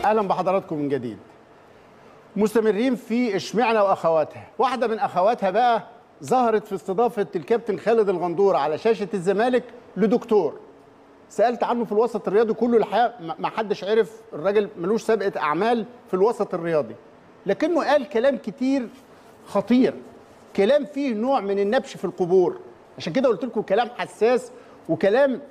اهلا بحضراتكم من جديد مستمرين في اشمعنى واخواتها واحده من اخواتها بقى ظهرت في استضافه الكابتن خالد الغندور على شاشه الزمالك لدكتور سالت عنه في الوسط الرياضي كله الحقيقه ما- ما حدش عرف الراجل ملوش سابقه اعمال في الوسط الرياضي لكنه قال كلام كتير خطير كلام فيه نوع من النبش في القبور عشان كده قلت لكم كلام حساس وكلام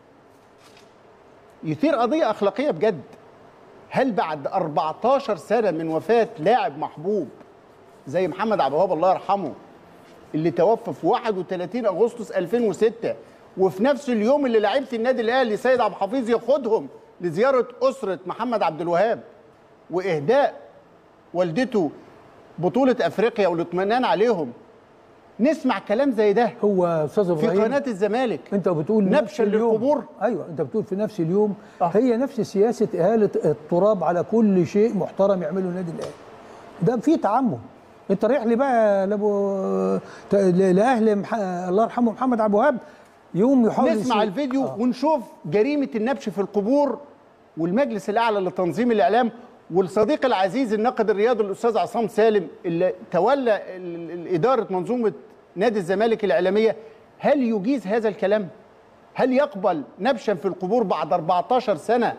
يثير قضيه اخلاقيه بجد هل بعد 14 سنه من وفاه لاعب محبوب زي محمد عبد الوهاب الله يرحمه اللي توفى في 31 اغسطس 2006 وفي نفس اليوم اللي لعيبه النادي الاهلي سيد عبد الحفيظ ياخدهم لزياره اسره محمد عبد الوهاب واهداء والدته بطوله افريقيا والاطمئنان عليهم نسمع كلام زي ده هو استاذ في ابراهيم قناه الزمالك انت بتقول نبشا نفس اليوم للقبور؟ ايوه انت بتقول في نفس اليوم آه. هي نفس سياسه اهاله التراب على كل شيء محترم يعمله النادي الاهلي ده في تعمد انت رايح لي بقى لابو ت- ل- لاهل مح... الله يرحمه محمد عبد الوهاب يوم يحاول نسمع يسيب- الفيديو آه. ونشوف جريمه النبش في القبور والمجلس الاعلى لتنظيم الاعلام والصديق العزيز الناقد الرياضي الاستاذ عصام سالم اللي تولى ال- ال- اداره منظومه نادي الزمالك الاعلاميه هل يجيز هذا الكلام؟ هل يقبل نبشا في القبور بعد 14 سنه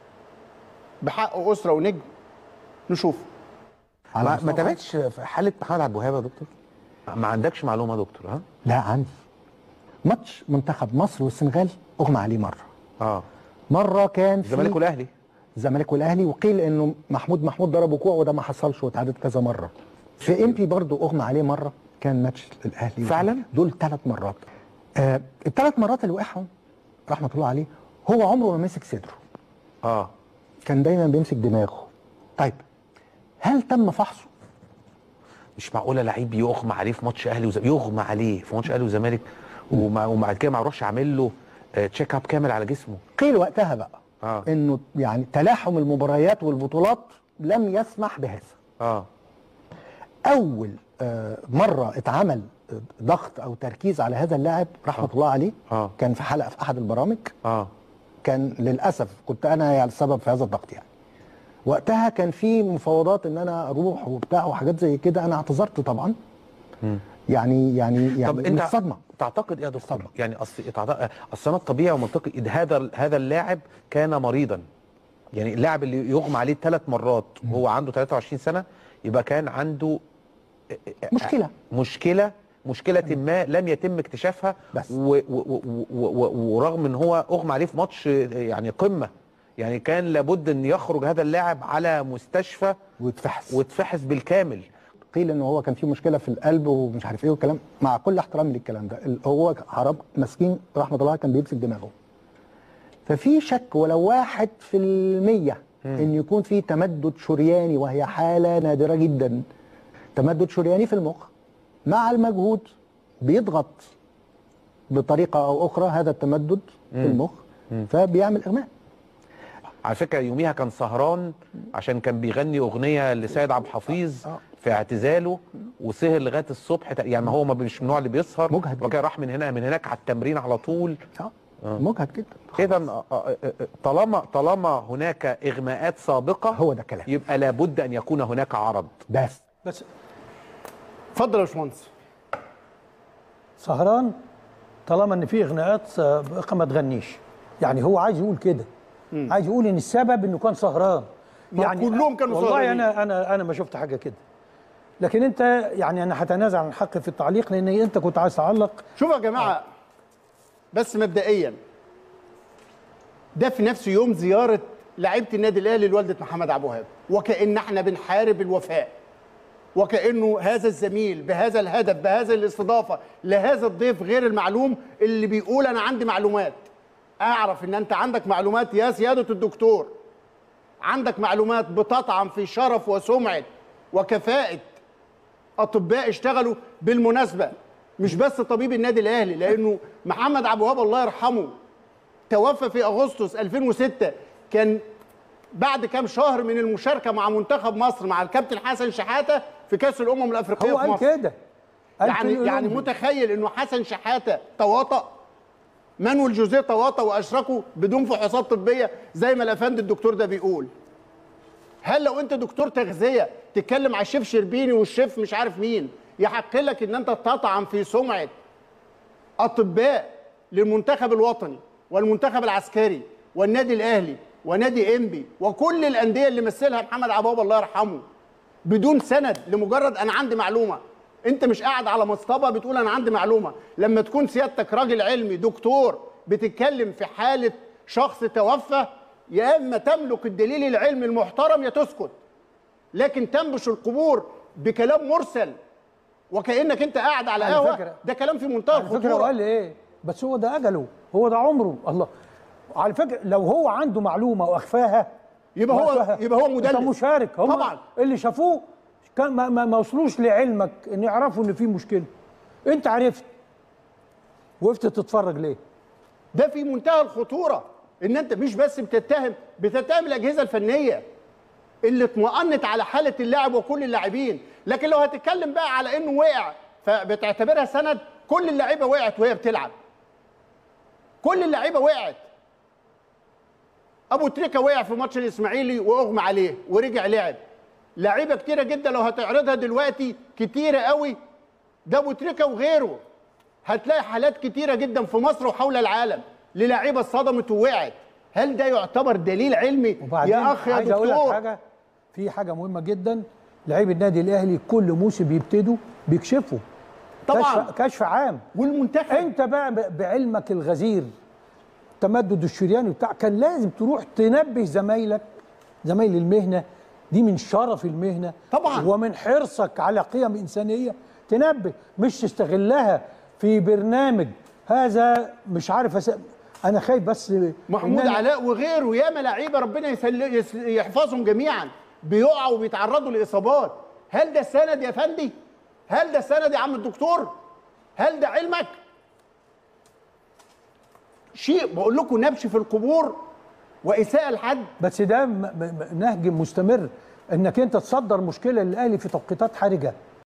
بحق اسره ونجم؟ نشوف على ما, مستوى ما تابعتش في حاله محمد عبد الوهاب يا دكتور ما عندكش معلومه يا دكتور ها لا عندي ماتش منتخب مصر والسنغال اغمى عليه مره اه مره كان في الزمالك والاهلي الزمالك والاهلي وقيل انه محمود محمود ضربه كوع وده ما حصلش واتعادت كذا مره في ام بي برضه اغمى عليه مره كان ماتش الاهلي فعلا؟ دول ثلاث مرات آه الثلاث مرات اللي وقعهم رحمه الله عليه هو عمره ما مسك صدره اه كان دايما بيمسك دماغه طيب هل تم فحصه مش معقوله لعيب يغمى عليه في ماتش اهلي وزمالك يغمى عليه في ماتش اهلي وزمالك ومع- وبعد كده ما يروحش عامل له آه، تشيك اب كامل على جسمه قيل وقتها بقى آه. انه يعني تلاحم المباريات والبطولات لم يسمح بهذا اه اول آه، مره اتعمل آه، ضغط او تركيز على هذا اللاعب رحمه الله عليه آه. كان في حلقه في احد البرامج اه كان للاسف كنت انا يعني السبب في هذا الضغط يعني وقتها كان في مفاوضات ان انا اروح وبتاع وحاجات زي كده انا اعتذرت طبعا يعني يعني يعني طب من انت الصدمه تعتقد ايه يا دكتور صدمة. يعني اصل تعت- اصل انا الطبيعي ومنطقي إن هذا هذا اللاعب كان مريضا يعني اللاعب اللي يغمى عليه ثلاث مرات وهو عنده 23 سنه يبقى كان عنده مشكله مشكله مشكله ما لم يتم اكتشافها بس. و و و و و ورغم ان هو اغمى عليه في ماتش يعني قمه يعني كان لابد ان يخرج هذا اللاعب على مستشفى واتفحص واتفحص بالكامل قيل ان هو كان في مشكله في القلب ومش عارف ايه والكلام مع كل احترامي للكلام ده ال- هو هرب مسكين رحمه الله كان بيمسك دماغه ففي شك ولو واحد في المية ان يكون في تمدد شرياني وهي حاله نادره جدا تمدد شرياني في المخ مع المجهود بيضغط بطريقه او اخرى هذا التمدد في المخ فبيعمل اغماء على فكره يوميها كان سهران عشان كان بيغني اغنيه لسيد عبد الحفيظ آه. في اعتزاله وسهر لغايه الصبح تق- يعني ما هو ما مش من النوع اللي بيسهر مجهد وكان راح من هنا من هناك على التمرين على طول اه مجهد جدا اذا طالما طالما هناك اغماءات سابقه هو ده كلام يبقى لابد ان يكون هناك عرض بس بس اتفضل يا باشمهندس سهران طالما ان في اغناءات سابقه ما تغنيش يعني هو عايز يقول كده عايز يقول ان السبب انه كان سهران ما كلهم كانوا والله سهرانين. انا انا انا ما شفت حاجه كده لكن انت يعني انا هتنازع عن حقي في التعليق لان انت كنت عايز تعلق شوفوا يا جماعه بس مبدئيا ده في نفس يوم زياره لعيبه النادي الاهلي لوالده محمد عبد الوهاب وكان احنا بنحارب الوفاء وكانه هذا الزميل بهذا الهدف بهذا الاستضافه لهذا الضيف غير المعلوم اللي بيقول انا عندي معلومات اعرف ان انت عندك معلومات يا سياده الدكتور عندك معلومات بتطعن في شرف وسمعه وكفاءه اطباء اشتغلوا بالمناسبه مش بس طبيب النادي الاهلي لانه محمد عبد الوهاب الله يرحمه توفى في اغسطس 2006 كان بعد كام شهر من المشاركه مع منتخب مصر مع الكابتن حسن شحاته في كاس الامم الافريقيه هو في قال مصر كده قال يعني كده يعني يوم. متخيل انه حسن شحاته تواطأ مانويل جوزيه تواطأ واشركوا بدون فحوصات طبيه زي ما الافندي الدكتور ده بيقول هل لو انت دكتور تغذيه تتكلم على الشيف شربيني والشيف مش عارف مين يحق لك ان انت تطعن في سمعه اطباء للمنتخب الوطني والمنتخب العسكري والنادي الاهلي ونادي انبي وكل الانديه اللي مثلها محمد عباب الله يرحمه بدون سند لمجرد انا عندي معلومه انت مش قاعد على مصطبه بتقول انا عندي معلومه لما تكون سيادتك راجل علمي دكتور بتتكلم في حاله شخص توفى يا اما تملك الدليل العلمي المحترم يا تسكت لكن تنبش القبور بكلام مرسل وكانك انت قاعد على على قهوه فكرة- ده كلام في منتهى على فكره هو الخطوره قال لي ايه بس هو ده اجله هو ده عمره الله على فكره لو هو عنده معلومه واخفاها يبقى هو- وأخفاها، يبقى هو انت مدلس. مشارك هم طبعاً. اللي شافوه كان ما, ما, ما وصلوش لعلمك ان يعرفوا ان في مشكله انت عرفت وقفت تتفرج ليه ده في منتهى الخطوره ان انت مش بس بتتهم بتتهم الاجهزه الفنيه اللي اطمأنت على حاله اللاعب وكل اللاعبين لكن لو هتتكلم بقى على انه وقع فبتعتبرها سند كل اللعيبه وقعت وهي بتلعب كل اللعيبه وقعت ابو تريكه وقع في ماتش الاسماعيلي واغمى عليه ورجع لعب لعيبه كتيره جدا لو هتعرضها دلوقتي كتيره قوي ده ابو تريكه وغيره هتلاقي حالات كتيره جدا في مصر وحول العالم للاعيبه اتصدمت ووقعت هل ده يعتبر دليل علمي وبعدين يا اخ يا عايز اقول لك دكتور حاجه في حاجه مهمه جدا لعيب النادي الاهلي كل موسم بيبتدوا بيكشفوا طبعاً. كشف, كشف عام والمنتخب انت بقى ب- بعلمك الغزير تمدد الشرياني بتاع كان لازم تروح تنبه زمايلك زمايل المهنه دي من شرف المهنه طبعاً. ومن حرصك على قيم انسانيه تنبه مش تستغلها في برنامج هذا مش عارف أس... انا خايف بس محمود إن أنا- علاء وغيره ياما لعيبه ربنا يسل... يس... يحفظهم جميعا بيقعوا وبيتعرضوا لاصابات هل ده السند يا فندي هل ده السند يا عم الدكتور هل ده علمك شيء بقول لكم نبش في القبور واساءه لحد بس ده م- م- م- نهج مستمر انك انت تصدر مشكله للاهلي في توقيتات حرجه